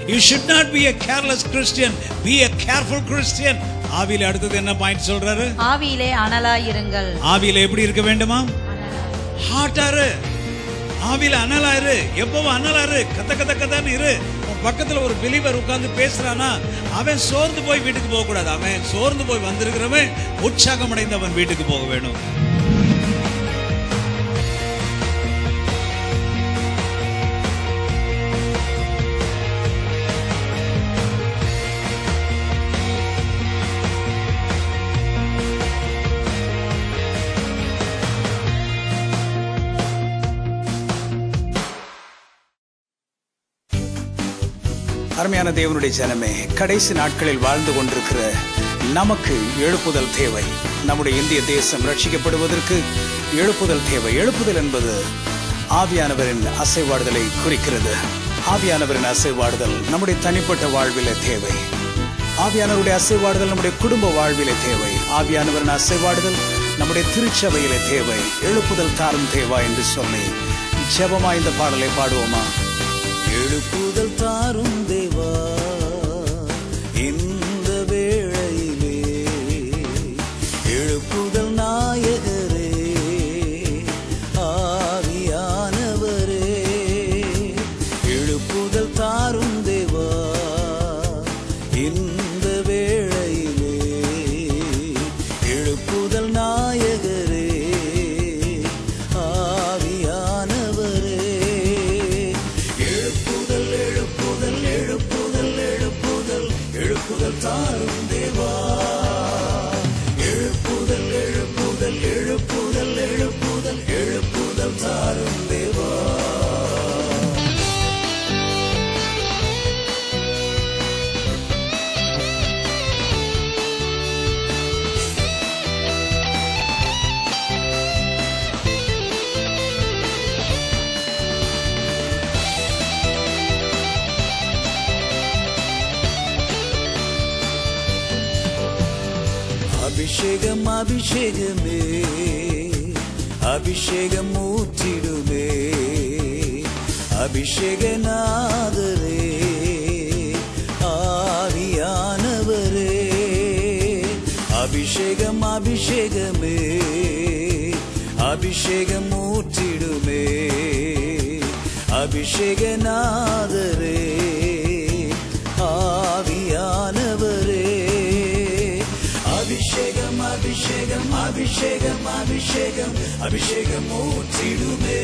You should not be a careless christian be a careful christian ஆவியில அடுத்தது என்ன point சொல்றாரு ஆவியிலே அனலாயிருங்கள் ஆவியில எப்படி இருக்க வேண்டுமா ஹாட்டாரு ஆவியில அனலாரு எப்பவும் அனலாரு கத்த கத்த கத்தான்னு இரு உன் பக்கத்துல ஒரு பிலிவர் உட்கார்ந்து பேசுறானா அவன் சோர்ந்து போய் வீட்டுக்கு போக கூடாது அவன் சோர்ந்து போய் வந்திருக்கிறவன் உற்சாகம் அடைந்து அவன் வீட்டுக்கு போக வேணும் அருமையான தேவனுடைய ஜனமே கடைசி நாட்களில் வாழ்ந்து கொண்டிருக்கிற நமக்கு எழுப்புதல் தேவை நம்முடைய இந்திய தேசம் ரட்சிக்கப்படுவதற்கு எழுப்புதல் தேவை எழுப்புதல் என்பது ஆவியானவரின் அசைவாடுதலை குறிக்கிறது ஆவியானவரின் அசைவாடுதல் நம்முடைய தனிப்பட்ட வாழ்விலே தேவை ஆவியானவருடைய அசைவாடுதல் நம்முடைய குடும்ப வாழ்விலே தேவை ஆவியானவரின் அசைவாடுதல் நம்முடைய திருச்சபையிலே தேவை எழுப்புதல் தாரும் தேவா என்று சொல்லி ஜெபமா இந்த பாடலை பாடுவோமா எழுப்புதல் தாரும் தேவா இந்த வேளையிலே எழுப்புதல் நாயகரே ஆவியானவரே எழுப்புதல் தாரும் தேவா இந்த வேளையிலே எழுப்புதல் நாயகரே ஆவியானவரே எழுப்புதல் எழுப்புதல் எழுப்புதல் எழுப்புதல் எழுப்புதல் தாரும் தேவா எழுப்புதல் எழுப்புதல் எழுப்புதல் எழுப்புதல் எழுப்புதல் தாரும் தேவா அபிஷேகம் அபிஷேகமே அபிஷேகம் ஊற்றிடுமே அபிஷேகநாதரே ஆவியானவரே அபிஷேகம் அபிஷேகமே அபிஷேகம் ஊற்றிடுமே அபிஷேகநாதரே ஆவியானவரே அபிஷேகம் அபிஷேகம் அபிஷேகம் அபிஷேகம் அபிஷேகம் ஊற்றிடுமே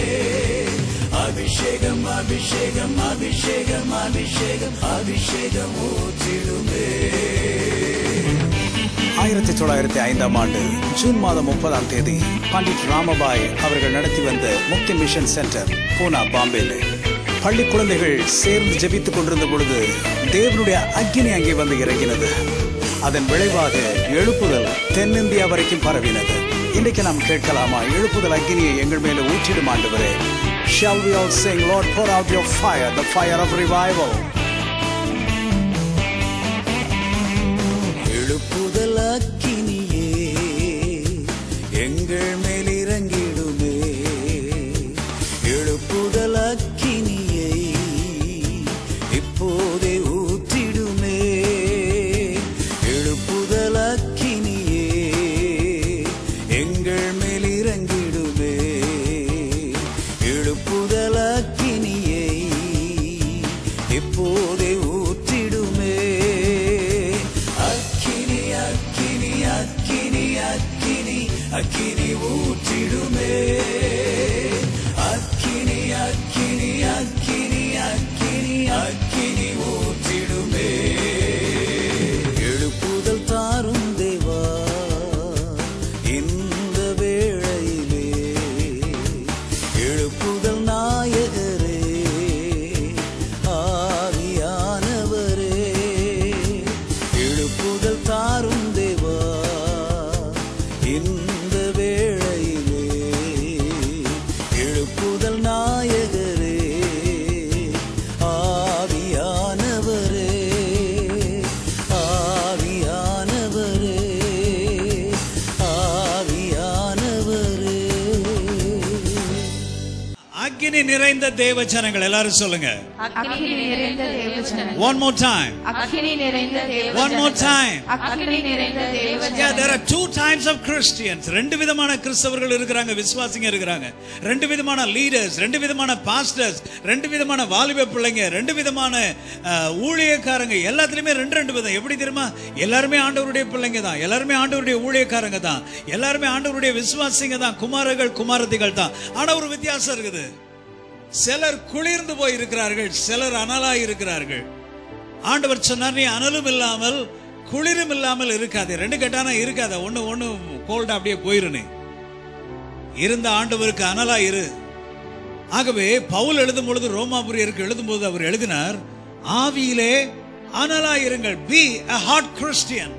அபிஷேகம் அபிஷேகம் அபிஷேகம் அபிஷேகம் அபிஷேகம் ஊற்றிடுமே ஆயிரத்தி தொள்ளாயிரத்தி ஐந்தாம் ஆண்டு ஜூன் மாதம் முப்பதாம் தேதி பண்டிட் ராமபாய் அவர்கள் நடத்தி வந்த முக்தி மிஷன் சென்டர் பூனா பாம்பேல பள்ளி குழந்தைகள் சேர்ந்து ஜெபித்துக் கொண்டிருந்த பொழுது தேவனுடைய அக்கினி அங்கே வந்து இறங்கினது அதன் விளைவாக எழுப்புதல் தென்னிந்தியா வரைக்கும் பரவினது இன்றைக்கு நாம் கேட்கலாமா எழுப்புதல் அக்கினியை எங்கள் மேல ஊற்றிடும் ஆண்டவரே Shall we all sing, Lord, pour out your fire, the fire of revival? எழுப்புதல் அக்கினியே எங்கள் மேல் இறங்கிடுமே எழுப்புதல் அக்கினியை இப்போதே ஊற்றிடுமே எழுப்புதல் அக்கினியே எங்கள் மேல் இறங்கிடுமே எழுப்புதல் அக்கினியை இப்போதே ஊற்றிடுமே அக்கினி அக்கினி அக்கினி அக்கினி அக்கினி ஊற்றிடுமே அக்கினி அக்கினி அக்கினி அக்கினி அக்கினி ஊற்றிடுமே எழுப்புதல் தாரும் தேவா இந்த வேளையிலே எழுப்புதல் நாயகரே ஆவியானவரே எழுப்புதல் தாரும் தேவா இந்த வேளையிலே எழுப்புதல் நாயகரே ஆவியானவரே ஆவியானவரே ஆவியானவரே அக்கினி நிறைந்த தேவ ஜனங்கள் எல்லாரும் சொல்லுங்க அக்கினி நிறைந்த தேவஜனம் ஒன் மோர் டைம் அக்கினி நிறைந்த ஒன் மோர் டைம் அக்கினி நிறைந்த தேவஜனம் Yeah, there are two types of Christians. ரெண்டு விதமான கிறிஸ்தவர்கள் இருக்கிறாங்க விசுவாசிங்க இருக்கிறாங்க ரெண்டு விதமான லீடர்ஸ் ரெண்டு விதமான பாஸ்டர்ஸ் ரெண்டு விதமான வாலிப பிள்ளைங்க ரெண்டு விதமான அஹ், ஊழியக்காரங்க எல்லாத்துலயுமே ரெண்டு ரெண்டு விதம் எப்படி தெரியுமா எல்லாருமே ஆண்டவருடைய பிள்ளைங்க தான் எல்லாருமே ஆண்டவருடைய ஊழியக்காரங்க தான் எல்லாருமே ஆண்டவருடைய விசுவாசிங்க தான் குமாரர்கள் குமாரத்திகள் தான் ஆனா ஒரு வித்தியாசம் இருக்குது சிலர் குளிர்ந்து போய் இருக்கிறார்கள் சிலர் அனலாய் இருக்கிறார்கள் ஆண்டவர் சொன்னார் நீ அனலும் இல்லாமல் குளிரும் இல்லாமல் இருக்காது ரெண்டு கட்டானா இருக்காத ஒண்ணு ஒண்ணு கோல்டா அப்படியே போயிரு நீ இருந்த ஆண்டவருக்கு அனலா இரு ஆகவே பவுல் எழுதும் பொழுது ரோமாபுரியருக்கு எழுதும்போது அவர் எழுதினார் ஆவியிலே அனலா இருங்கள் பி a ஹாட் கிறிஸ்டியன்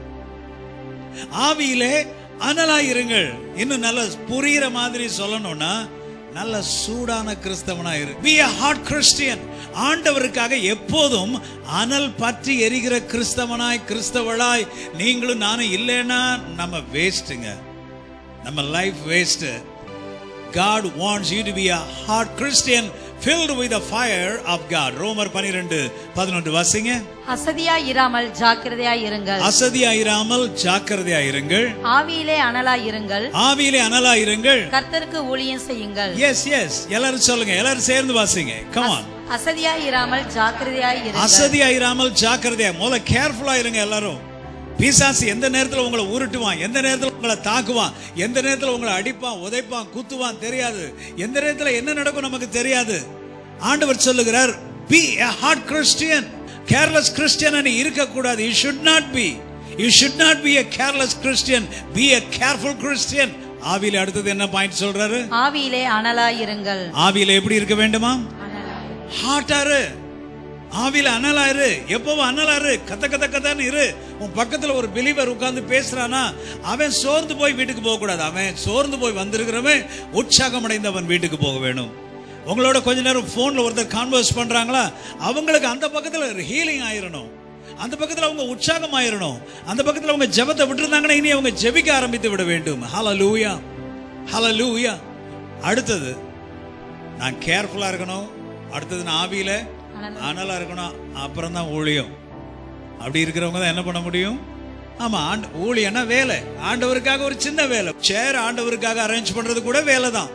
ஆவியிலே அனலா இருங்கள் இன்னும் நல்ல புரியிற மாதிரி சொல்லணும்னா நல்ல சூடான கிறிஸ்தவனா இரு பி a ஹாட் கிறிஸ்டியன் ஆண்டவருக்காக எப்போதும் அனல் பற்றி எரிகிற கிறிஸ்தவனாய் கிறிஸ்தவளாய் நீங்களும் நானும் இல்லைன்னா நம்ம வேஸ்ட்டுங்க நம்ம life waste God wants you to be a hot Christian filled with the fire of God. ரோமர் 12 11 வாசிங்க அசதியா இராமல் ஜாக்கிரதையா இருங்கள் அசதியா இராமல் ஜாக்கிரதையா இருங்கள் ஆவியிலே அனலா இருங்கள் ஆவியிலே அனலா இருங்கள் கர்த்தருக்கு ஊழியம் செய்யுங்கள் எஸ் எஸ் எல்லாரும் சொல்லுங்க எல்லாரும் சேர்ந்து வாசிங்க கம் ஆன் அசதியா இராமல் ஜாக்கிரதையா இருங்கள் அசதியா இராமல் ஜாக்கிரதையா முதல்ல கேர்ஃபுல்லா இருங்க எல்லாரும் பிசாசு எந்த நேரத்துல உங்களை உருட்டுவான் எந்த நேரத்துல உங்களை தாக்குவான் எந்த நேரத்துல உங்களை அடிப்பான் உதைப்பான் குத்துவான் தெரியாது எந்த நேரத்துல என்ன நடக்கும் நமக்கு தெரியாது ஆண்டவர் சொல்லுகிறார் be a hard Christian careless Christian நீ இருக்க கூடாது you should not be you should not be a careless Christian be a careful Christian ஆவியில அடுத்தது என்ன பாயிண்ட் சொல்றாரு ஆவியிலே அனலா இருங்கள் ஆவியில எப்படி இருக்க வேண்டுமா ஹாட்டாரு ஆவியில அனலா இரு எப்பவும் அனலா இரு கத்த கத்த கத்தன்னு இரு உன் பக்கத்துல ஒரு பிலீவர் உட்கார்ந்து பேசுறானா அவன் சோர்ந்து போய் வீட்டுக்கு போக கூடாது அவன் சோர்ந்து போய் வந்திருக்கிறவன் உற்சாகம் அடைந்தவன் வீட்டுக்கு போக வேணும் உங்களோட கொஞ்ச நேரம் போன்ல ஒருத்தர் கான்வர்ஸ் பண்றாங்களா அவங்களுக்கு அந்த பக்கத்துல ஹீலிங் ஆயிரணும் அந்த பக்கத்துல அவங்க உற்சாகம் ஆயிரணும் அந்த பக்கத்துல அவங்க ஜெபத்தை விட்டுருந்தாங்கன்னா இனி அவங்க ஜெபிக்க ஆரம்பித்து விட வேண்டும் ஹalleluya ஹalleluya அடுத்தது நான் கேர்ஃபுல்லா இருக்கணும் அடுத்தது நான் ஆவியில அனலா இருக்கணும் அப்புறம் தான் ஊழியம் அப்படி இருக்கிறவங்க தான் என்ன பண்ண முடியும் ஆமா ஆண்டு ஊழியம்னா வேலை ஆண்டவருக்காக ஒரு சின்ன வேலை சேர் ஆண்டவருக்காக அரேஞ்ச் பண்றது கூட வேலை தான்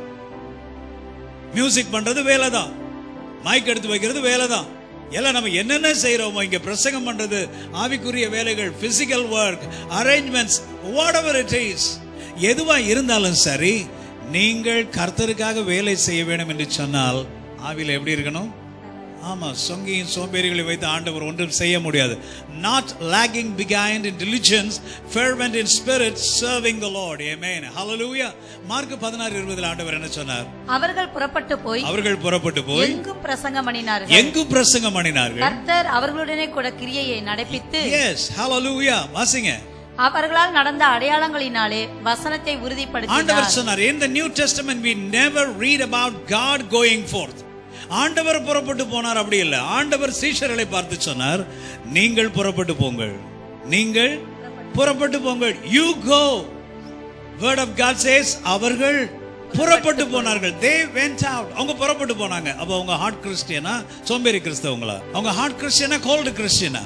மியூசிக் பண்றது வேலை தான் மைக் எடுத்து வைக்கிறது வேலை தான் எல்லாம் நம்ம என்னென்ன செய்யறோமோ இங்க பிரசங்கம் பண்றது ஆவிக்குரிய வேலைகள் physical work arrangements whatever it is எதுவா இருந்தாலும் சரி நீங்கள் கர்த்தருக்காக வேலை செய்ய வேண்டும் என்று சொன்னால் ஆவியில எப்படி இருக்கணும் ஆமா சொங்கியும் சோம்பேறிகளை வைத்து ஆண்டவர் ஒன்றும் செய்ய முடியாது not lagging behind in diligence fervent in spirit serving the lord amen hallelujah Mark 16 20 ஆண்டவர் என்ன சொன்னார் அவர்கள் புறப்பட்டு போய் அவர்கள் புறப்பட்டு போய் எங்கும் பிரசங்கம் பண்ணினார்கள் எங்கு பிரசங்கம் பண்ணினார்கள் கர்த்தர் அவர்களுடனே கூட கிரியையை நடப்பித்து எஸ் hallelujah வாசிங்க அவர்களால் நடந்த அடையாளங்களினாலே வசனத்தை ஆண்டவர் உறுதிப்படுத்தினார் சொன்னார் in the new testament we never read about god going forth ஆண்டவர் புறப்பட்டு போனார் அப்படி இல்லை ஆண்டவர் சீஷர்களை பார்த்து சொன்னார் நீங்கள் புறப்பட்டு போங்கள் நீங்கள் புறப்பட்டு போங்கள் you go word of God says அவர்கள் புறப்பட்டு போனார்கள் தே வெண்ட் அவுட் அவங்க புறப்பட்டு போனாங்க அப்ப அவங்க ஹார்ட் கிறிஸ்டியனா சோம்பேறி கிறிஸ்தவங்களா அவங்க ஹார்ட் கிறிஸ்டியனா கோல்டு கிறிஸ்டியனா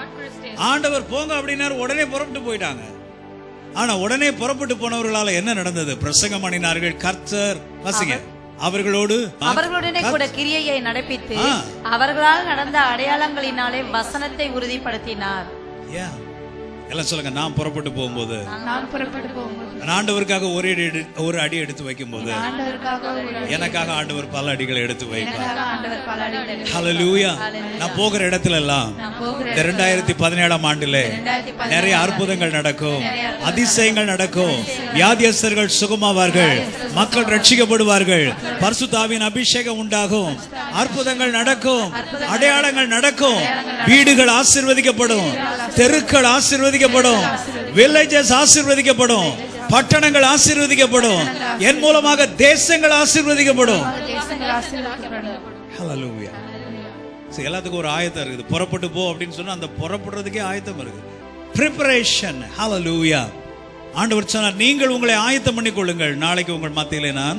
ஆண்டவர் போங்க அப்படின்னாரு உடனே புறப்பட்டு போயிட்டாங்க ஆனா உடனே புறப்பட்டு போனவர்களால என்ன நடந்தது பிரசங்கம் பண்ணினார்கள் கர்த்தர் வாசிங்க அவர்களோடு அவர்களுடனே கூட கிரியையை நடப்பித்து ஆ. அவர்களால் நடந்த அடையாளங்களினாலே வசனத்தை உறுதிப்படுத்தினார் Yeah. எல்லாம் சொல்லுங்க நான் புறப்பட்டு போகும்போது நான் புறப்பட்டு போகும்போது நான் ஆண்டவருக்காக ஒரு அடி எடு- ஒரு அடி எடுத்து வைக்கும்போது ஆண்டவருக்காக ஒரு எனக்காக ஆண்டவர் பல அடிகளை எடுத்து வைப்பார் எனக்காக ஆண்டவர் பல அடிகள் ஹalleluya நான் போகிற இடத்துல எல்லாம் இந்த ரெண்டாயிரத்தி பதினேழாம் ஆண்டுல நிறைய அற்புதங்கள் நடக்கும் அதிசயங்கள் நடக்கும் வியாதியஸ்தர்கள் சுகமாவார்கள் மக்கள் ரட்சிக்கப்படுவார்கள் பரிசுத்தாவின் அபிஷேகம் உண்டாகும் அற்புதங்கள் நடக்கும் அடையாளங்கள் நடக்கும் வீடுகள் ஆசீர்வதிக்கப்படும் தெருக்கள் ஆசீர்வதிக்கப்படும் வில்லேஜஸ் ஆசீர்வதிக்கப்படும் பட்டணங்கள் ஆசீர்வதிக்கப்படும் என் மூலமாக தேசங்கள் ஆசீர்வதிக்கப்படும் தேசங்கள் ஆசீர்வதிக்கப்படும் ஹalleluya சரி எல்லாத்துக்கும் ஒரு ஆயத்தம் இருக்குது புறப்பட்டு போ அப்படின்னு சொன்னா அந்த புறப்படுறதுக்கே ஆயத்தம் இருக்கு ப்ரிப்பரேஷன் ஹalleluya ஆண்டவர் சொன்னார் நீங்கள் உங்களை ஆயத்தம் பண்ணிக் கொள்ளுங்கள் நாளைக்கு உங்கள் மத்தியிலே நான்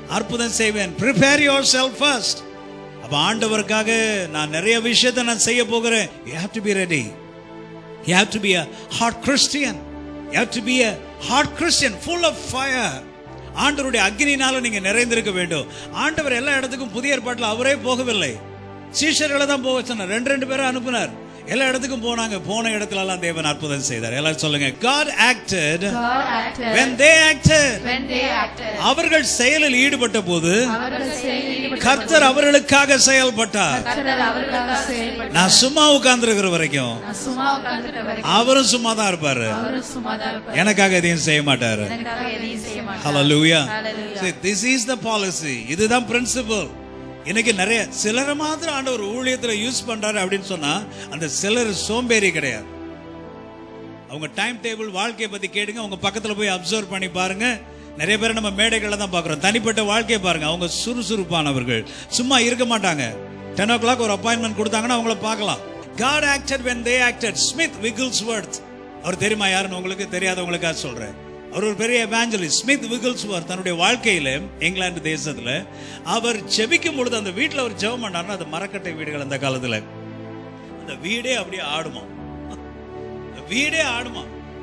அற்புதம் செய்வேன் ப்ரிப்பேர் யுவர் செல்ஃப் ஃபர்ஸ்ட் அப்ப ஆண்டவருக்காக நான் நிறைய விஷயத்தை நான் செய்ய போகிறேன் you have to be ready you have to be a hard Christian you have to be a hard Christian full of fire ஆண்டவருடைய அக்னினால நீங்க நிறைந்திருக்க வேண்டும் ஆண்டவர் எல்லா இடத்துக்கும் புதிய ஏற்பாட்டில் அவரே போகவில்லை சீஷர்களை தான் போக சொன்னார் ரெண்டு ரெண்டு பேரை அனுப்புனார் எல்லா இடத்துக்கும் போனாங்க போன இடத்துல எல்லாம் தேவன் அற்புதம் செய்தார் எல்லாரும் சொல்லுங்க God acted God acted when they acted when they acted. அவர்கள் செயலில் ஈடுபட்ட போது அவர்கள் செயலில் ஈடுபட்ட கர்த்தர் அவர்களுக்காக செயல்பட்டார் கர்த்தர் அவர்களுக்காக செயல்பட்டார். நான் சும்மா உட்கார்ந்திருக்கிற வரைக்கும் நான் சும்மா உட்கார்ந்திருக்க வரைக்கும் அவரும் சும்மா தான் இருப்பாரு அவரும் சும்மா தான் இருப்பார். எனக்காக எதையும் செய்ய மாட்டாரு எனக்காக எதையும் செய்ய மாட்டார் Hallelujah. Hallelujah. See, this is the policy. இதுதான் பிரின்சிபல் இன்னைக்கு நிறைய சிலரை மாத்திரம் ஆண்டவர் ஊழியத்துல யூஸ் பண்றாரு அப்படின்னு சொன்னா அந்த சிலர் சோம்பேறி கிடையாது அவங்க டைம் டேபிள் வாழ்க்கையை பத்தி கேடுங்க அவங்க பக்கத்துல போய் அப்சர்வ் பண்ணி பாருங்க நிறைய பேரை நம்ம மேடைகள்ல தான் பார்க்குறோம் தனிப்பட்ட வாழ்க்கையை பாருங்க அவங்க சுறுசுறுப்பானவர்கள் சும்மா இருக்க மாட்டாங்க டென் ஓ கிளாக் ஒரு அப்பாயின்மெண்ட் கொடுத்தாங்கன்னா அவங்கள பார்க்கலாம் God acted when they acted Smith Wigglesworth அவர் தெரியுமா யாருன்னு உங்களுக்கு தெரியாதவங்களுக்காக சொல்றேன் அவர் ஒரு பெரிய எவாஞ்சலிஸ்ட் ஸ்மித் விகில்ஸ்வர்த் தன்னுடைய வாழ்க்கையில இங்கிலாந்து தேசத்துல அவர் ஜெபிக்கும் பொழுது அந்த வீட்டுல அவர் ஜெபம் பண்ணாருன்னா அது மரக்கட்டை வீடுகள் அந்த காலத்துல அந்த வீடே அப்படியே ஆடுமா அந்த வீடே ஆடுமா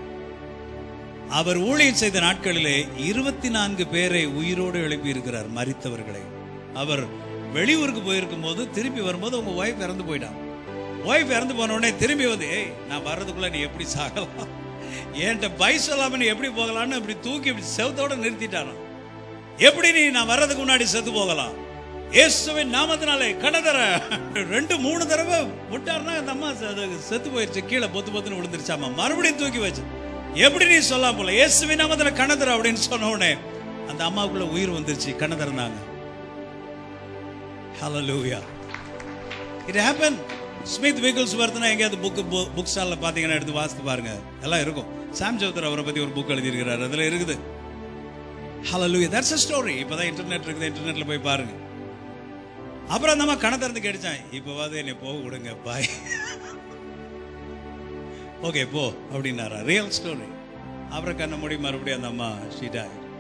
அவர் ஊழியம் செய்த நாட்களிலே இருபத்தி நான்கு பேரை உயிரோடு எழுப்பி இருக்கிறார் மரித்தவர்களை அவர் வெளியூருக்கு போயிருக்கும் போது திரும்பி வரும்போது உங்க ஒய்ஃப் இறந்து போயிட்டான் ஒய்ஃப் இறந்து போன உடனே திரும்பி வந்து ஏய் நான் வர்றதுக்குள்ள நீ எப்படி சாகலாம் என்கிட்ட பை சொல்லாம நீ எப்படி போகலாம்னு இப்படி தூக்கி இப்படி செவத்தோட நிறுத்திட்டாராம் எப்படி நீ நான் வர்றதுக்கு முன்னாடி செத்து போகலாம் இயேசுவின் நாமத்தினாலே கடதர ரெண்டு மூணு தடவை விட்டாருன்னா அந்த அம்மா செ- அது செத்து போயிடுச்சு கீழே பொத்து பொத்துன்னு விழுந்துருச்சாமா மறுபடியும் தூக்கி வச்சு எப்படி நீ சொல்லலாம் போல இயேசுவின் நாமத்துல கணதர அப்படின்னு சொன்ன உடனே அந்த அம்மாவுக்குள்ள உயிர் வந்துருச்சு கணதரனாங்க ஹalleluya இட் ஹேப்பன் ஸ்மித் விகில்ஸ் வர்த்தனா எங்கேயாவது புக் புக் ஸ்டாலில் பார்த்தீங்கன்னா எடுத்து வாசித்து பாருங்க எல்லாம் இருக்கும் சாம் சௌத்ரா அவரை பத்தி ஒரு புக் எழுதியிருக்கிறார் அதுல இருக்குது ஹalleluya தட்ஸ் a ஸ்டோரி இப்பதான் இன்டர்நெட் இருக்குது இன்டர்நெட்ல போய் பாருங்க அப்புறம் அந்த அம்மா கண திறந்து கேட்டுச்சான் இப்போவாது என்னை போக விடுங்க பாய் ஓகே போ அப்படின்னாரா ரியல் ஸ்டோரி அப்புறம் கண்ண மூடி மறுபடியும் அந்த அம்மா ஷீட்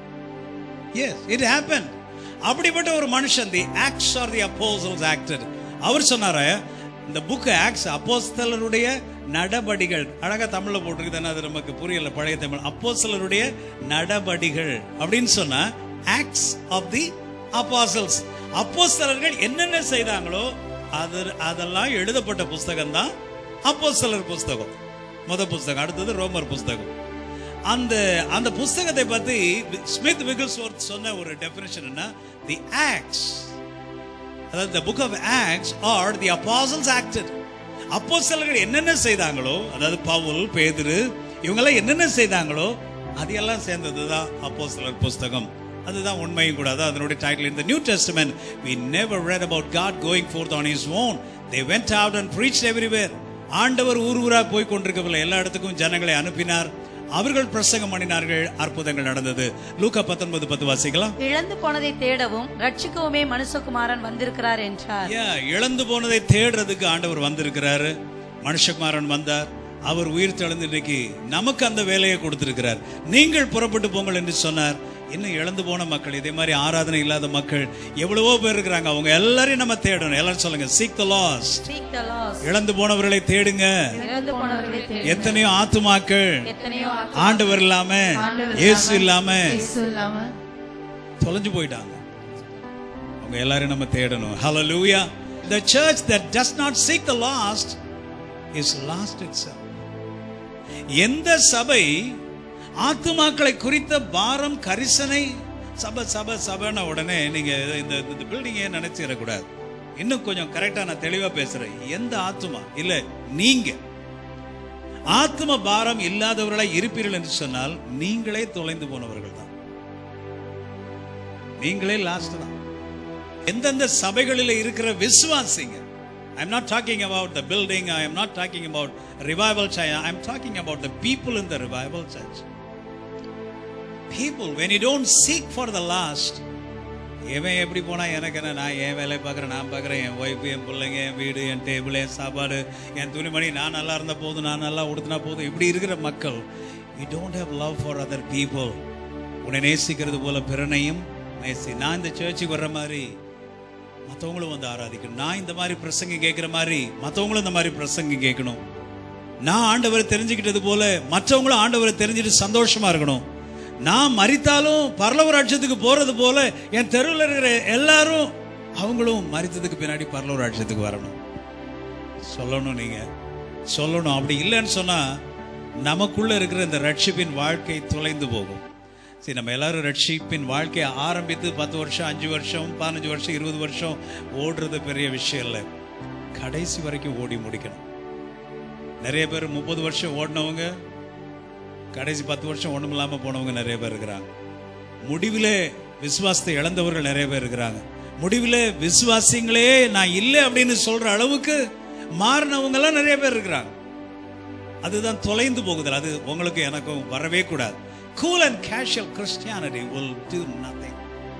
எஸ் இட் ஹேப்பன் அப்படிப்பட்ட ஒரு மனுஷன் the acts are the apostles acted அவர் சொன்னாரு இந்த புக் ஆக்ட்ஸ் அப்போஸ்தலருடைய நடபடிகள் அழகா தமிழ்ல போட்டிருக்குது அது நமக்கு புரியல பழைய தமிழ் அப்போஸ்தலருடைய நடபடிகள் அப்படின்னு சொன்னா ஆக்ட்ஸ் ஆஃப் தி அப்போசல்ஸ் அப்போஸ்தலர்கள் என்னென்ன செய்தாங்களோ அது அதெல்லாம் எழுதப்பட்ட புஸ்தகம் தான் அப்போஸ்தலர் புஸ்தகம் முத புஸ்தகம் அடுத்தது ரோமர் புஸ்தகம் அந்த அந்த புஸ்தகத்தை பத்தி ஸ்மித் விகில்ஸ்வர்த் சொன்ன ஒரு டெஃபினேஷன் என்ன தி ஆக்ட்ஸ் அதாவது the book of acts are the apostles acted அப்போஸ்தலர்கள் என்னென்ன செய்தாங்களோ அதாவது பவுல் பேதுரு இவங்கெல்லாம் என்னென்ன செய்தாங்களோ அதையெல்லாம் சேர்ந்தது தான் அப்போஸ்தலர் புஸ்தகம் அதுதான் உண்மையும் கூட அதான் அதனுடைய டைட்டில் இந்த New Testament we never read about god going forth on his own they went out and preached everywhere ஆண்டவர் ஊர் ஊரா போய் கொண்டிருக்கவில்லை எல்லா இடத்துக்கும் ஜனங்களை அனுப்பினார் அவர்கள் பிரசங்கம் பண்ணினார்கள் அற்புதங்கள் நடந்தது லூக்கா பத்தொன்பது பத்து வாசிக்கலாம் இழந்து போனதை தேடவும் ரட்சிக்கவுமே மனுஷகுமாரன் வந்திருக்கிறார் என்றார் Yeah, இழந்து போனதை தேடுறதுக்கு ஆண்டவர் வந்திருக்கிறாரு மனுஷகுமாரன் வந்தார் அவர் உயிர் தெழுந்து இன்னைக்கு நமக்கு அந்த வேலையை கொடுத்திருக்கிறார் நீங்கள் புறப்பட்டு போங்கள் என்று சொன்னார் இன்னும் இழந்து போன மக்கள் இதே மாதிரி ஆராதனை இல்லாத மக்கள் எவ்வளவோ பேர் இருக்கிறாங்க அவங்க எல்லாரையும் நம்ம தேடணும் எல்லாரும் சொல்லுங்க seek the lost Seek the lost. இழந்து போனவர்களை தேடுங்க இழந்து போனவர்களை தேடி எத்தனையோ ஆத்துமாக்கள் எத்தனையோ ஆண்டவர் இல்லாம ஆண்டவர் இயேசு இல்லாம இயேசு இல்லாம தொலைஞ்சு போயிட்டாங்க அவங்க எல்லாரும் நம்ம தேடணும் ஹalleluya the church that does not seek the lost is lost itself எந்த சபை ஆத்துமாக்களை குறித்த பாரம் கரிசனை சபை சபை சபைன உடனே நீங்க இந்த இந்த பில்டிங்கே நினைச்சிடக்கூடாது இன்னும் கொஞ்சம் கரெக்டா நான் தெளிவா பேசுறேன் எந்த ஆத்துமா இல்ல நீங்க ஆத்தும பாரம் இல்லாதவர்களாய் இருப்பீர்கள் என்று சொன்னால் நீங்களே தொலைந்து போனவர்கள் தான் நீங்களே லாஸ்ட் தான் எந்தெந்த சபைகளில் இருக்கிற விசுவாசிங்க I am not talking about the building I am not talking about revival church I am talking about the people in the revival church people when you don't seek for the lost எவன் எப்படி போனா எனக்கு என்ன நான் என் வேலையை பார்க்குறேன் நான் பார்க்குறேன் என் ஒய்ஃப் என் பிள்ளைங்க என் வீடு என் டேபிள் என் சாப்பாடு என் துணிமணி நான் நல்லா இருந்தா போதும் நான் நல்லா உடுத்தினா போதும் இப்படி இருக்கிற மக்கள் you don't have love for other people உன்னை நேசிக்கிறது போல பிறனையும் நேசி நான் இந்த சர்ச்சுக்கு வர்ற மாதிரி மற்றவங்களும் வந்து ஆராதிக்கணும் நான் இந்த மாதிரி பிரசங்கம் கேட்குற மாதிரி மற்றவங்களும் இந்த மாதிரி பிரசங்கம் கேட்கணும் நான் ஆண்டவரை தெரிஞ்சுக்கிட்டது போல மற்றவங்களும் ஆண்டவரை தெரிஞ்சுட்டு சந்தோஷமா இருக்கணும் நான் மரித்தாலும் பரலவ ராட்சியத்துக்கு போறது போல என் தெருவில் இருக்கிற எல்லாரும் அவங்களும் மரித்ததுக்கு பின்னாடி பரலவ ராட்சியத்துக்கு வரணும் சொல்லணும் நீங்க சொல்லணும் அப்படி இல்லைன்னு சொன்னா நமக்குள்ள இருக்கிற இந்த ரட்சிப்பின் வாழ்க்கை தொலைந்து போகும் சரி நம்ம எல்லாரும் ரட்சிப்பின் வாழ்க்கையை ஆரம்பித்து பத்து வருஷம் அஞ்சு வருஷம் பதினஞ்சு வருஷம் இருபது வருஷம் ஓடுறது பெரிய விஷயம் இல்லை கடைசி வரைக்கும் ஓடி முடிக்கணும் நிறைய பேர் முப்பது வருஷம் ஓடினவங்க கடைசி பத்து வருஷம் ஒண்ணும் இல்லாம போனவங்க நிறைய பேர் இருக்கிறாங்க முடிவிலே விசுவாசத்தை இழந்தவர்கள் நிறைய பேர் இருக்கிறாங்க முடிவிலே விசுவாசிங்களே நான் இல்லை அப்படின்னு சொல்ற அளவுக்கு மாறினவங்க எல்லாம் நிறைய பேர் இருக்கிறாங்க அதுதான் தொலைந்து போகுதல் அது உங்களுக்கு எனக்கும் வரவே கூடாது cool and casual Christianity will do nothing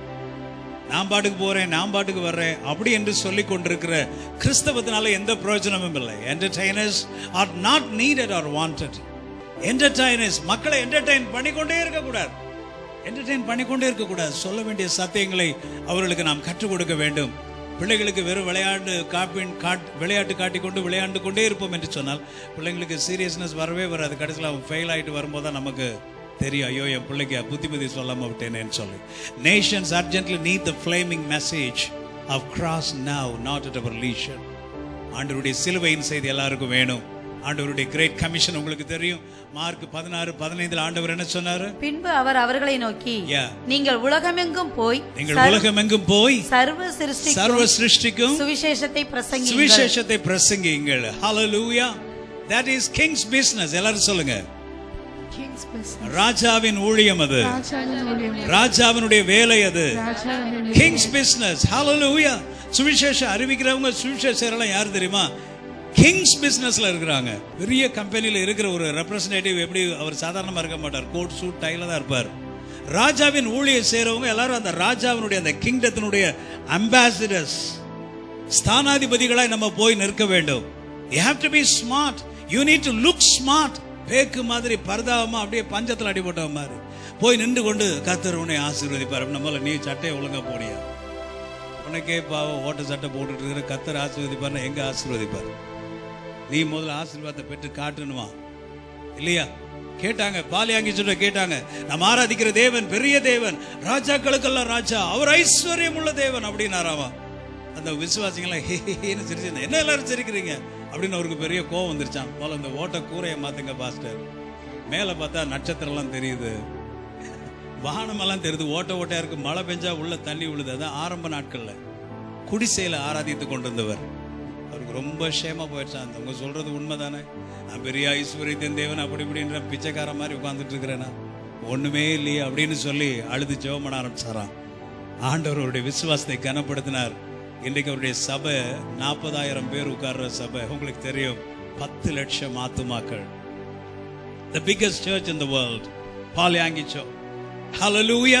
நான் பாட்டுக்கு போறேன் நான் பாட்டுக்கு வர்றேன் அப்படி என்று சொல்லிக் கொண்டிருக்கிற கிறிஸ்தவத்தினால எந்த பிரயோஜனமும் இல்லை entertainers are not needed are wanted entertainers மக்களை என்டர்டைன் பண்ணிக்கொண்டே இருக்கக்கூடாது என்டர்டைன் பண்ணிக்கொண்டே இருக்கக்கூடாது சொல்ல வேண்டிய சத்தியங்களை அவர்களுக்கு நாம் கற்றுக் கொடுக்க வேண்டும் பிள்ளைகளுக்கு வெறும் விளையாட்டு காப்பின் காட் விளையாட்டு காட்டி கொண்டு விளையாண்டு கொண்டே இருப்போம் என்று சொன்னால் பிள்ளைங்களுக்கு சீரியஸ்னஸ் வரவே வராது கடைசியில் அவன் ஃபெயில் ஆயிட்டு வரும்போது தான் நமக்கு தெரியும் ஐயோ என் பிள்ளைக்கு புத்திமதி சொல்லாம விட்டேனேன்னு சொல்லி nations urgently need the flaming message of cross now not at our leisure ஆண்டவருடைய சிலுவையின் செய்தி எல்லாருக்கும் வேணும் ஆண்டவருடைய கிரேட் கமிஷன் உங்களுக்கு தெரியும் மார்க் பதினாறு பதினைந்துல ஆண்டவர் என்ன சொன்னாரு பின்பு அவர் அவர்களை நோக்கி Yeah. நீங்கள் உலகமெங்கும் போய் நீங்கள் உலகம் எங்கும் போய் சர்வ சிருஷ்டி சர்வ சிருஷ்டிக்கும் சுவிசேஷத்தை பிரசங்கி சுவிசேஷத்தை பிரசங்கியுங்கள் ஹalleluya that is king's business எல்லாரும் சொல்லுங்க King's business. ராஜாவின் ஊழியம் அது ராஜாவின் ஊழியம். ராஜாவினுடைய வேலை அது ராஜாவின் ஊழியம். கிங்ஸ் பிசினஸ் ஹalleluya சுவிசேஷம் அறிவிக்கிறவங்க சுவிசேஷரெல்லாம் யார் தெரியுமா கிங்ஸ் பிசினஸ்ல இருக்கிறாங்க பெரிய கம்பெனில இருக்கிற ஒரு ரெப்ரசன்டேட்டிவ் எப்படி அவர் சாதாரணமா இருக்க மாட்டார் கோட் சூட் டைல தான் இருப்பார் ராஜாவின் ஊழியம் செய்றவங்க எல்லாரும் அந்த ராஜாவினுடைய அந்த கிங்டத்தினுடைய அம்பாசிடர்ஸ் ஸ்தானாதிபதிகளாய் நம்ம போய் நிற்க வேண்டும் you have to be smart you need to look smart பேக்கு மாதிரி பரதாவமா அப்படியே பஞ்சத்துல அடிபட்ட மாதிரி போய் நின்று கொண்டு கத்தர் உன்னை ஆசீர்வதிப்பார் நம்மள நீ சட்டையை ஒழுங்கா போனியா உனக்கே பாவம் ஓட்ட சட்டை போட்டுட்டு இருக்கிற கத்தர் ஆசீர்வதிப்பார்னா எங்க ஆசீர்வதிப்பார் நீ முதல்ல ஆசீர்வாதத்தை பெற்று காட்டணுமா இல்லையா கேட்டாங்க பாலியாங்கி சொல்ற கேட்டாங்க நாம் ஆராதிக்கிற தேவன் பெரிய தேவன் ராஜாக்களுக்கெல்லாம் ராஜா அவர் ஐஸ்வர்யம் உள்ள தேவன் அப்படின்னாராமா அந்த விசுவாசிங்களாம் ஹே ஹேன்னு சிரிச்சு என்ன எல்லாரும் சிரிக்கிறீங்க அப்படின்னு அவருக்கு பெரிய கோவம் வந்துருச்சான் முதல்ல இந்த ஓட்ட கூரையை மாத்துங்க பாஸ்டர் மேல பார்த்தா நட்சத்திரம்லாம் தெரியுது வானமெல்லாம் தெரியுது ஓட்ட ஓட்டையா இருக்கு மழை பெஞ்சா உள்ள தண்ணி விழுது அதான் ஆரம்ப நாட்கள்ல குடிசையில ஆராதித்து கொண்டிருந்தவர் அவருக்கு ரொம்ப ஷேமா போயிடுச்சான் அவங்க சொல்றது உண்மைதானே நான் பெரிய ஐஸ்வர்யத்தின் தேவன் அப்படி இப்படின்ற பிச்சைக்கார மாதிரி உட்கார்ந்துட்டு இருக்கிறேனா ஒண்ணுமே இல்லையே அப்படின்னு சொல்லி அழுது ஜெபம் பண்ண ஆரம்பிச்சாராம் ஆண்டவர் அவருடைய விசுவாசத்தை கனப்படுத்தினார் இன்றைக்கு அவருடைய சபை நாற்பதாயிரம் பேர் உட்கார்ற சபை உங்களுக்கு தெரியும் பத்து லட்சம் ஆத்துமாக்கள் the biggest church in the world Paul Yonggi Cho hallelujah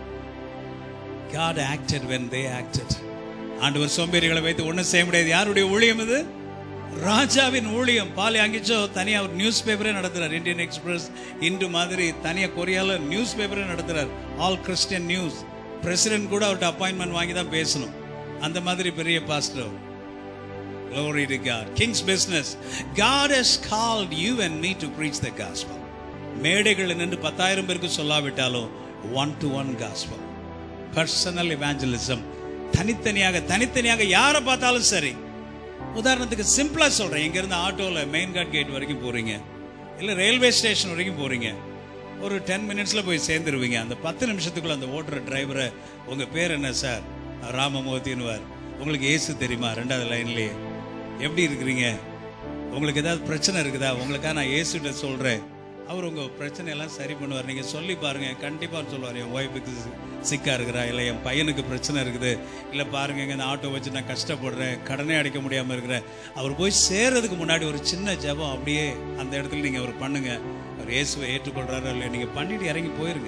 God acted when they acted ஆண்டவர் சோம்பேறிகளை வைத்து ஒண்ணும் செய்ய முடியாது யாருடைய ஊழியம் இது ராஜாவின் ஊழியம் பாலி அங்கிச்சோ தனியா ஒரு நியூஸ் பேப்பரே நடத்துறார் இந்தியன் எக்ஸ்பிரஸ் இன்று மாதிரி தனியா கொரியால நியூஸ் பேப்பரே நடத்துறார் ஆல் கிறிஸ்டியன் நியூஸ் பிரசிடென்ட் கூட அவர்கிட்ட அப்பாயின்மெண்ட் வாங்கி தான் பேசணும் அந்த மாதிரி பெரிய பாஸ்டர் அவர் Glory to God. King's business. God has called you and me to preach the gospel. மேடைகளில் நின்று பத்தாயிரம் பேருக்கு சொல்லாவிட்டாலும் one to one gospel. Personal evangelism. தனித்தனியாக தனித்தனியாக யாரை பார்த்தாலும் சரி உதாரணத்துக்கு சிம்பிளா சொல்றேன் இங்க இருந்து ஆட்டோல மெயின் காட் கேட் வரைக்கும் போறீங்க இல்ல ரயில்வே ஸ்டேஷன் வரைக்கும் போறீங்க ஒரு டென் மினிட்ஸ்ல போய் சேர்ந்துருவீங்க அந்த பத்து நிமிஷத்துக்குள்ள அந்த ஓட்டுற டிரைவரை உங்க பேர் என்ன சார் ராமமூர்த்தின்னுவார் உங்களுக்கு ஏசு தெரியுமா ரெண்டாவது லைன்லயே எப்படி இருக்கிறீங்க உங்களுக்கு ஏதாவது பிரச்சனை இருக்குதா உங்களுக்காக நான் ஏசுகிட்ட சொல்றேன் அவர் உங்க பிரச்சனை எல்லாம் சரி பண்ணுவார் நீங்க சொல்லி பாருங்க கண்டிப்பா சொல்லுவார் என் ஒய்ஃபுக்கு சிக்கா இருக்கிறா இல்ல என் பையனுக்கு பிரச்சனை இருக்குது இல்ல பாருங்க இங்க இந்த ஆட்டோ வச்சு நான் கஷ்டப்படுறேன் கடனே அடைக்க முடியாம இருக்கிறேன் அவர் போய் சேர்றதுக்கு முன்னாடி ஒரு சின்ன ஜெபம் அப்படியே அந்த இடத்துல நீங்க அவர் பண்ணுங்க அவர் இயேசுவை ஏற்றுக்கொள்றாரோ இல்லையா நீங்க பண்ணிட்டு இறங்கி போயிருங்க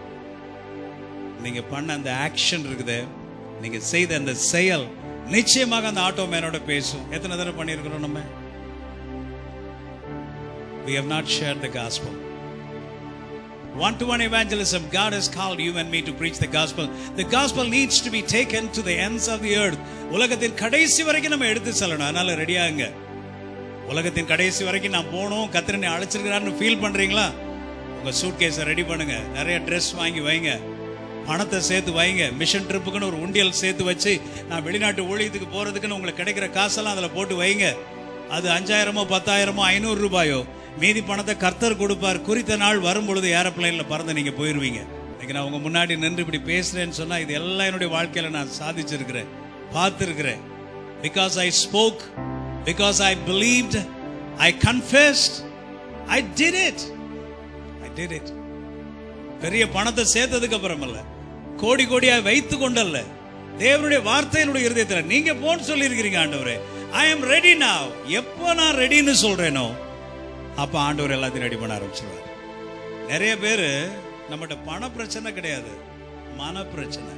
நீங்க பண்ண அந்த ஆக்ஷன் இருக்குது நீங்க செய்த அந்த செயல் நிச்சயமாக அந்த ஆட்டோ மேனோட பேசும் எத்தனை தடவை பண்ணியிருக்கிறோம் நம்ம we have not shared the gospel One to one evangelism, God has called you and me to preach the gospel. The gospel needs to be taken to the ends of the earth. உலகத்தின் கடைசி வரைக்கும் நம்ம எடுத்து செல்லணும் அதனால ரெடியாகுங்க உலகத்தின் கடைசி வரைக்கும் நான் போகணும் கத்திரனை அழைச்சிருக்கிறான்னு ஃபீல் பண்றீங்களா உங்க சூட் கேஸை ரெடி பண்ணுங்க நிறைய ட்ரெஸ் வாங்கி வைங்க பணத்தை சேர்த்து வைங்க மிஷன் ட்ரிப்புக்குன்னு ஒரு உண்டியல் சேர்த்து வச்சு நான் வெளிநாட்டு ஊழியத்துக்கு போறதுக்குன்னு உங்களுக்கு கிடைக்கிற காசெல்லாம் அதில் போட்டு வைங்க அது அஞ்சாயிரமோ பத்தாயிரமோ ஐநூறு ரூபாயோ மீதி பணத்தை கர்த்தர் கொடுப்பார் குறித்த நாள் வரும் பொழுது ஏரோப்ளைன்ல பறந்து நீங்க போயிருவீங்க இன்னைக்கு நான் உங்க முன்னாடி நின்று இப்படி பேசுறேன்னு சொன்னா இது எல்லாம் என்னுடைய வாழ்க்கையில நான் சாதிச்சிருக்கிறேன் பார்த்திருக்கிறேன் because I spoke because I believed I confessed I did it I did it பெரிய பணத்தை சேர்த்ததுக்கு அப்புறம் அல்ல கோடி கோடியா வைத்து கொண்டல்ல தேவனுடைய வார்த்தையினுடைய இருதயத்துல நீங்க போன்னு சொல்லி இருக்கிறீங்க ஆண்டவரே ஐ எம் ரெடி now எப்போ நான் ரெடின்னு சொல்றேனோ அப்ப ஆண்டவர் எல்லாத்தையும் ரெடி பண்ண ஆரம்பிச்சிருவார் நிறைய பேரு நம்மகிட்ட பண பிரச்சனை கிடையாது மன பிரச்சனை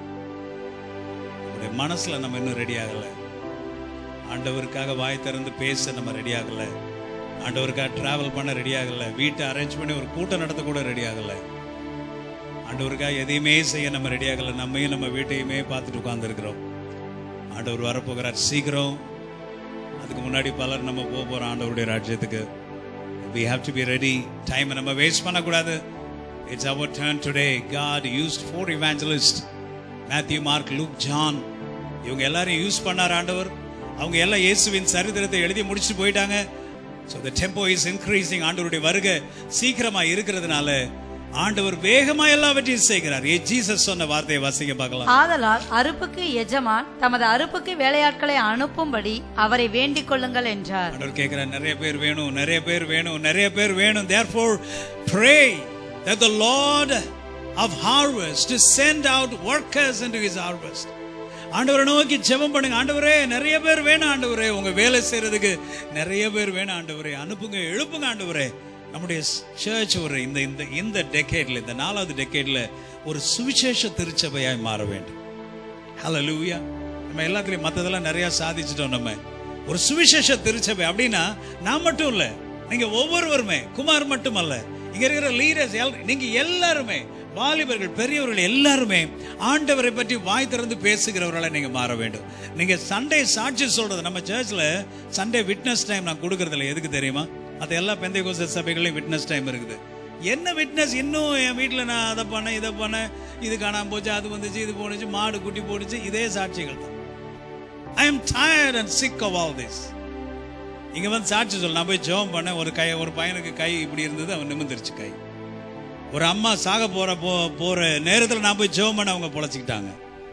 நம்முடைய மனசுல நம்ம இன்னும் ரெடி ஆகல ஆண்டவருக்காக வாய் திறந்து பேச நம்ம ரெடி ஆகல ஆண்டவருக்காக டிராவல் பண்ண ரெடி ஆகல வீட்டை அரேஞ்ச் பண்ணி ஒரு கூட்டம் நடத்த கூட ரெடி ஆகல ஆண்டவருக்காக எதையுமே செய்ய நம்ம ரெடி ஆகல நம்மையும் நம்ம வீட்டையுமே பார்த்துட்டு உட்கார்ந்துருக்கிறோம் ஆண்டவர் வரப்போகிறார் சீக்கிரம் அதுக்கு முன்னாடி பலர் நம்ம போக போறோம் ஆண்டவருடைய ராஜ்யத்துக்கு we have to be ready time நம்ம வேஸ்ட் பண்ணக்கூடாது it's our turn today god used four evangelists Matthew Mark Luke John இவங்க எல்லாரையும் யூஸ் பண்ணார் ஆண்டவர் அவங்க எல்லாம் இயேசுவின் சரித்திரத்தை எழுதி முடிச்சுட்டு போயிட்டாங்க so the tempo is increasing ஆண்டவருடைய வருகை சீக்கிரமா இருக்கிறதுனால ஆண்டவர் வேகமா எல்லாவற்றையும் செய்கிறார் ஏ ஜீசஸ் சொன்ன வார்த்தையை வாசிக்க பார்க்கலாம் ஆதலால் அறுப்புக்கு எஜமான் தமது அறுப்புக்கு வேலையாட்களை அனுப்பும்படி அவரை வேண்டிக் கொள்ளுங்கள் என்றார் ஆண்டவர் கேட்கிறார் நிறைய பேர் வேணும் நிறைய பேர் வேணும் நிறைய பேர் வேணும் therefore pray that the lord of harvest to send out workers into his harvest ஆண்டவரை நோக்கி ஜெபம் பண்ணுங்க ஆண்டவரே நிறைய பேர் வேணும் ஆண்டவரே உங்க வேலை செய்யறதுக்கு நிறைய பேர் வேணும் ஆண்டவரே அனுப்புங்க எழுப்புங்க ஆண்டவரே நம்முடைய சர்ச் ஒரு இந்த இந்த இந்த டெக்கேட்ல இந்த நாலாவது டெக்கேட்ல ஒரு சுவிசேஷ திருச்சபையாய் மாற வேண்டும் ஹalleluya நம்ம எல்லாத்துலயும் மத்ததெல்லாம் நிறைய சாதிச்சிட்டோம் நம்ம ஒரு சுவிசேஷ திருச்சபை அப்படின்னா நான் மட்டும் இல்ல நீங்க ஒவ்வொருவருமே குமார் மட்டும் அல்ல இங்க இருக்கிற லீடர்ஸ் நீங்க எல்லாருமே வாலிபர்கள் பெரியவர்கள் எல்லாருமே ஆண்டவரை பற்றி வாய் திறந்து பேசுகிறவர்களா நீங்க மாற வேண்டும் நீங்க சண்டே சாட்சி சொல்றது நம்ம சர்ச்ல சண்டே விட்னஸ் டைம் நான் கொடுக்கறது இல்லை எதுக்கு தெரியுமா அது எல்லா பெந்தைகோச சபைகளையும் விட்னஸ் டைம் இருக்குது என்ன விட்னஸ் இன்னும் என் வீட்டில் நான் அதை பண்ணேன் இதை பண்ணேன் இது காணாம போச்சு அது வந்துச்சு இது போனுச்சு மாடு குட்டி போடுச்சு இதே சாட்சிகள் தான் I am tired and sick of all this இங்க வந்து சாட்சி சொல்ல நான் போய் ஜெபம் பண்ணேன் ஒரு கை ஒரு பையனுக்கு கை இப்படி இருந்தது அவன் நிமிர்ந்துருச்சு கை ஒரு அம்மா சாக போற போ போற நேரத்தில் நான் போய் ஜெபம் பண்ண அவங்க பொழைச்சிக்கிட்டாங்க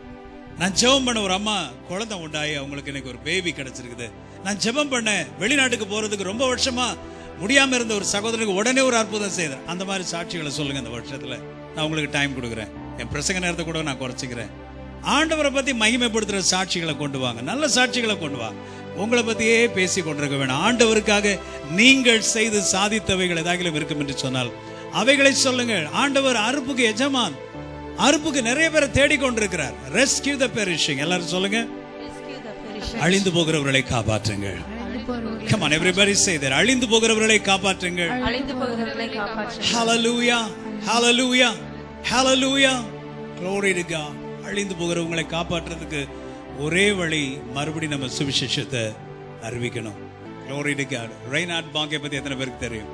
நான் ஜெபம் பண்ண ஒரு அம்மா குழந்தை உண்டாயி அவங்களுக்கு எனக்கு ஒரு பேபி கிடைச்சிருக்குது நான் ஜெபம் பண்ணேன் வெளிநாட்டுக்கு போறதுக்கு ரொம்ப வருஷமா முடியாம இருந்த ஒரு சகோதரனுக்கு உடனே ஒரு அற்புதம் செய்தேன் அந்த மாதிரி சாட்சிகளை சொல்லுங்க இந்த வருஷத்துல நான் உங்களுக்கு டைம் கொடுக்குறேன் என் பிரசங்க நேரத்தை கூட நான் குறைச்சிக்கிறேன் ஆண்டவரை பத்தி மகிமைப்படுத்துற சாட்சிகளை கொண்டு வாங்க நல்ல சாட்சிகளை கொண்டு வாங்க உங்களை பத்தியே பேசி கொண்டிருக்க வேணும் ஆண்டவருக்காக நீங்கள் செய்து சாதித்தவைகள் ஏதாகிலும் இருக்கும் என்று சொன்னால் அவைகளை சொல்லுங்கள் ஆண்டவர் அறுப்புக்கு எஜமான் அறுப்புக்கு நிறைய பேரை தேடிக்கொண்டிருக்கிறார் ரெஸ்கியூ த பெரிஷிங் எல்லாரும் சொல்லுங்க அழிந்து போகிறவர்களை காப்பாற்றுங்கள் Come on, everybody say that. அழிந்து போகிறவர்களை காப்பாற்றுங்கள் அழிந்து போகிறவர்களை காப்பாற்று Hallelujah. Hallelujah. Hallelujah. Glory to God. அழிந்து போகிறவங்களை காப்பாற்றுறதுக்கு ஒரே வழி மறுபடி நம்ம சுவிசேஷத்தை அறிவிக்கணும் Glory to God. ரெய்னாட் பாங்கை பத்தி எத்தனை பேருக்கு தெரியும்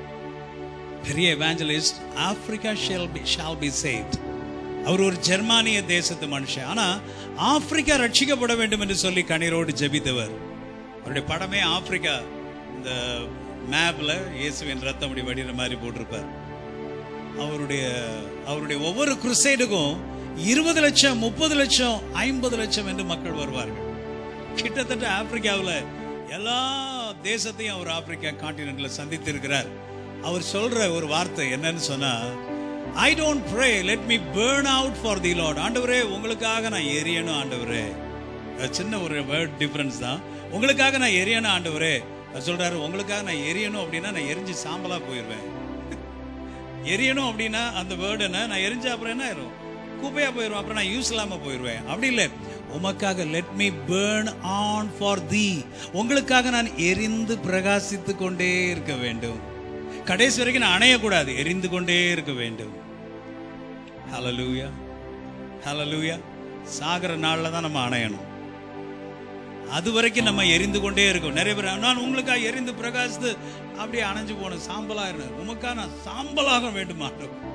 பெரிய evangelist Africa shall be shall be saved அவர் ஒரு ஜெர்மானிய தேசத்து மனுஷன் ஆனா ஆப்பிரிக்கா ரட்சிக்கப்பட வேண்டும் என்று சொல்லி கண்ணீரோடு ஜெபித்தவர் அவருடைய படமே ஆப்பிரிக்கா இந்த மேப்ல இயேசுவின் ரத்தம் அப்படி வடிகிற மாதிரி போட்டிருப்பார் அவருடைய அவருடைய ஒவ்வொரு குருசைடுக்கும் இருபது லட்சம் முப்பது லட்சம் ஐம்பது லட்சம் என்று மக்கள் வருவார்கள் கிட்டத்தட்ட ஆப்பிரிக்காவுல எல்லா தேசத்தையும் அவர் ஆப்பிரிக்கா கான்டினென்ட்ல சந்தித்து இருக்கிறார் அவர் சொல்ற ஒரு வார்த்தை என்னன்னு சொன்னா I don't pray let me burn out for the lord ஆண்டவரே உங்களுக்காக நான் எரியணும் ஆண்டவரே அது சின்ன ஒரு வேர்ட் டிஃபரன்ஸ் தான் உங்களுக்காக நான் எரியணும் ஆண்டவரே அவர் சொல்றாரு உங்களுக்காக நான் எரியணும் அப்படின்னா நான் எரிஞ்சு சாம்பலா போயிடுவேன் எரியணும் அப்படின்னா அந்த வேர்டு என்ன நான் எரிஞ்ச அப்புறம் என்ன ஆயிரும் குப்பையா போயிடும் அப்புறம் நான் யூஸ் இல்லாம போயிடுவேன் அப்படி இல்லை உமக்காக let me burn on for the உங்களுக்காக நான் எரிந்து பிரகாசித்து கொண்டே இருக்க வேண்டும் கடைசி வரைக்கும் நான் அணையக்கூடாது எரிந்து கொண்டே இருக்க வேண்டும் ஹalleluya ஹalleluya சாகர நாள்ல தான் நம்ம அணையணும் அது வரைக்கும் நம்ம எரிந்து கொண்டே இருக்கோம் நிறைய பேர் நான் உங்களுக்காக எரிந்து பிரகாசித்து அப்படியே அணைஞ்சு போன சாம்பலா இருந்தேன் உமக்கா நான் சாம்பலாக வேண்டுமா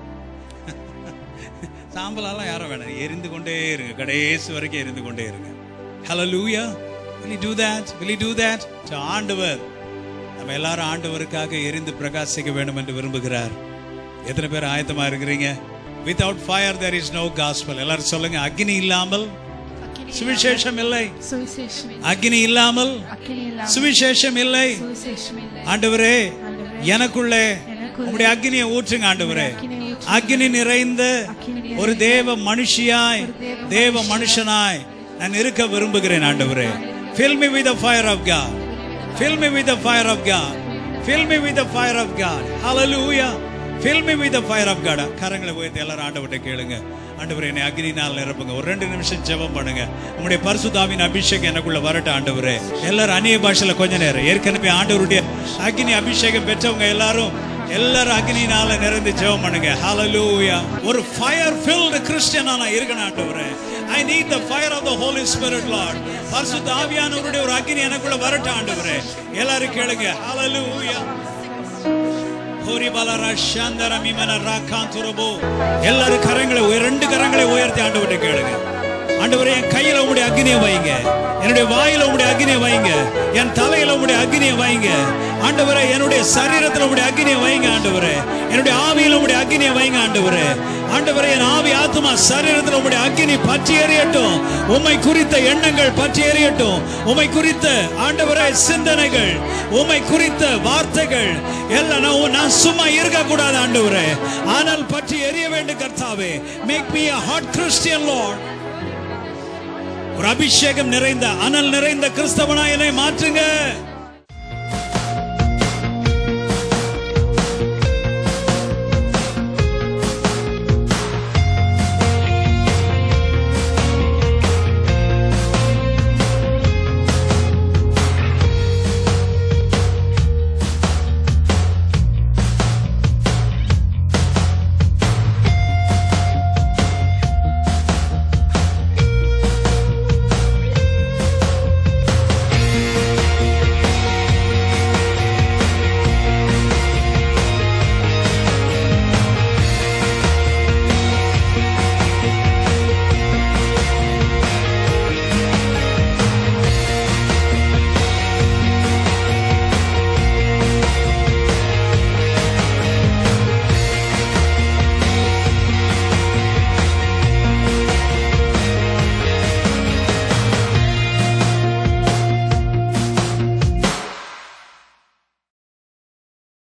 சாம்பலாலாம் யாரும் வேணாம் எரிந்து கொண்டே இருங்க கடைசி வரைக்கும் எரிந்து கொண்டே இருங்க ஹalleluya will you do that will you do that to ஆண்டவர் நம்ம எல்லாரும் ஆண்டவருக்காக எரிந்து பிரகாசிக்க வேண்டும் என்று விரும்புகிறார் எத்தனை பேர் ஆயத்தமா இருக்கிறீங்க without fire there is no gospel எல்லாரும் சொல்லுங்க அக்னி இல்லாமல் சுவிசேஷம் இல்லை சுவிசேஷம் அக்னி இல்லாமல் அக்கினி இல்லாமல் சுவிசேஷம் இல்லை சுவிசேஷம் இல்லை ஆண்டவரே ஆண்டவரே, எனக்குள்ளே எனக்குள்ளே உம்முடைய அக்னியை ஊற்றுங்க ஆண்டவரே அக்கினியை ஊற்றுங்க. அக்னி நிறைந்த அக்கினி நிறைந்த ஒரு தேவ மனுஷியாய் ஒரு தேவ தேவ மனுஷனாய் நான் இருக்க விரும்புகிறேன் ஆண்டவரே fill me with the fire of God fill me with the fire of God fill me with the fire of God hallelujah fill me with the fire of God கரங்களை உயர்த்தி எல்லாரும் ஆண்டவர்கிட்ட கேளுங்க ஆண்டவரே என்னை அக்னினால் நிரப்புங்க ஒரு ரெண்டு நிமிஷம் ஜெபம் பண்ணுங்க உங்களுடைய பரிசுத்தாவின் அபிஷேகம் எனக்குள்ள வரட்டும் ஆண்டவரே எல்லாரும் அந்நிய பாஷையில கொஞ்ச நேரம் ஏற்கனவே ஆண்டவருடைய அக்னி அபிஷேகம் பெற்றவங்க எல்லாரும் எல்லாரும் அக்னினால நிறைந்து ஜெபம் பண்ணுங்க ஹalleluya ஒரு ஃபயர் filled கிறிஸ்டியனா நான் இருக்கணும் ஆண்டவரே I need the fire of the Holy Spirit Lord பரிசுத்த ஆவியானவருடைய ஒரு அக்னி எனக்குள்ள வரட்டும் ஆண்டவரே எல்லாரும் கேளுங்க ஹalleluya ஹோரி பலரா சாந்தர மிமன ராகாந்துரபோ எல்லாரும் கரங்களை உய- ரெண்டு கரங்களை உயர்த்தி ஆண்டவர்கிட்ட கேளுங்க ஆண்டவரே என் கையில உங்களுடைய அக்னியை வைங்க என்னுடைய வாயில உங்களுடைய அக்னியை வைங்க என் தலையில உங்களுடைய அக்னியை வைங்க ஆண்டவரே என்னுடைய சரீரத்துல உங்களுடைய அக்னியை வைங்க ஆண்டவரே என்னுடைய ஆவியில உங்களுடைய அக்னியை வைங்க ஆண்டவரே ஆண்டவரே என் ஆவி ஆத்மா சரீரத்துல உங்களுடைய அக்னி பற்றி எறியட்டும் உம்மை குறித்த எண்ணங்கள் பற்றி எறியட்டும் உம்மை குறித்த ஆண்டவரே சிந்தனைகள் உம்மை குறித்த வார்த்தைகள் எல்லாம் நான் நான் சும்மா இருக்க கூடாது ஆண்டவரே ஆனால் பற்றி எரிய வேண்டும் கர்த்தாவே make me a hot christian lord ஒரு அபிஷேகம் நிறைந்த அனல் நிறைந்த கிறிஸ்தவனா என்னை மாற்றுங்க